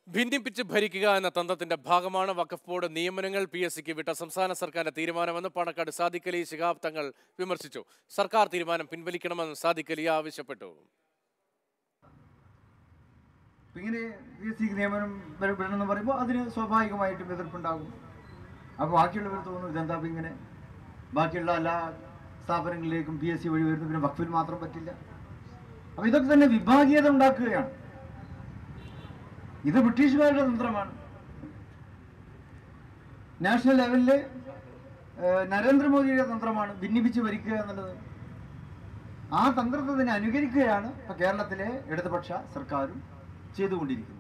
ഭിന്നിപ്പിച്ച് ഭരിക്കുക എന്ന തന്ത്രത്തിന്റെ ഭാഗമാണ് വഖഫ് ബോർഡ് നിയമനങ്ങൾ പി എസ് സിക്ക് വിട്ട സംസ്ഥാന സർക്കാരിന്റെ തീരുമാനമെന്ന് പാണക്കാട് സാദിഖ് അലി ശിഹാബ് തങ്ങൾ വിമർശിച്ചു സർക്കാർ തീരുമാനം പിൻവലിക്കണമെന്ന് സാദിഖ് അലി ആവശ്യപ്പെട്ടു ഇപ്പൊ ഇങ്ങനെ പി എസ് സിക്ക് നിയമനം വര- വിടണമെന്ന് പറയുമ്പോൾ അതിന് സ്വാഭാവികമായിട്ടും എതിർപ്പുണ്ടാകും അപ്പോൾ ബാക്കിയുള്ളവർ തോന്നുന്നു ഇതെന്താ ഇപ്പൊ ഇങ്ങനെ ബാക്കിയുള്ള എല്ലാ സ്ഥാപനങ്ങളിലേക്കും പി എസ് സി വഴി വരുന്നു പിന്നെ വഖഫിൽ മാത്രം പറ്റില്ല അപ്പോൾ ഇതൊക്കെ തന്നെ വിഭാഗീയത ഉണ്ടാക്കുകയാണ് ഇത് ബ്രിട്ടീഷുകാരുടെ തന്ത്രമാണ് നാഷണൽ ലെവലില് ഏഹ്, നരേന്ദ്രമോദിയുടെ തന്ത്രമാണ് ഭിന്നിപ്പിച്ച് ഭരിക്കുക എന്നുള്ളത് ആ തന്ത്രത്തെ തന്നെ അനുകരിക്കുകയാണ് ഇപ്പൊ കേരളത്തിലെ ഇടതുപക്ഷ സർക്കാരും ചെയ്തുകൊണ്ടിരിക്കുന്നത്